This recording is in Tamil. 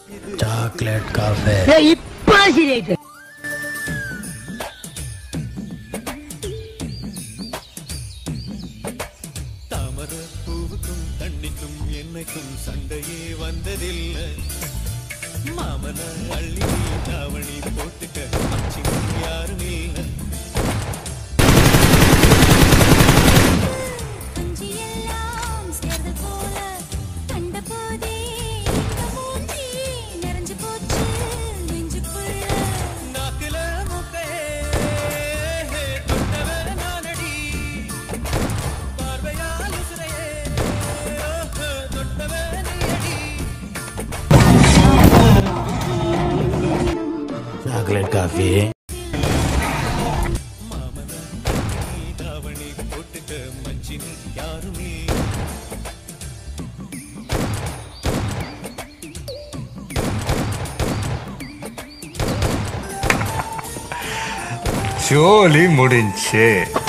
சாக்லேட் காஃபே இப்ப சரியாயிட்டு தாமர பூவுக்கும் தண்ணிக்கும் என்னைக்கும் சண்டையே வந்ததில்லை மாமன அள்ளி தாவணி போட்டுக்க மச்சிங்க யாரும் இல்லை குஞ்சியெல்லாம் சேர்ந்து போல கண்ட போதே எங்க மூஞ்சி நிறைஞ்சு போச்சு நெஞ்சுக்குள்ள நாக்குல முக்கே தொட்டவ நானடி பார்வையால் உசுரையே தொட்டவ நீயடி சாக்லேட் காஃபி மாமன நீ தாவணி போட்டுக்க மச்சினி யாருமே ஜோலி முடிஞ்சு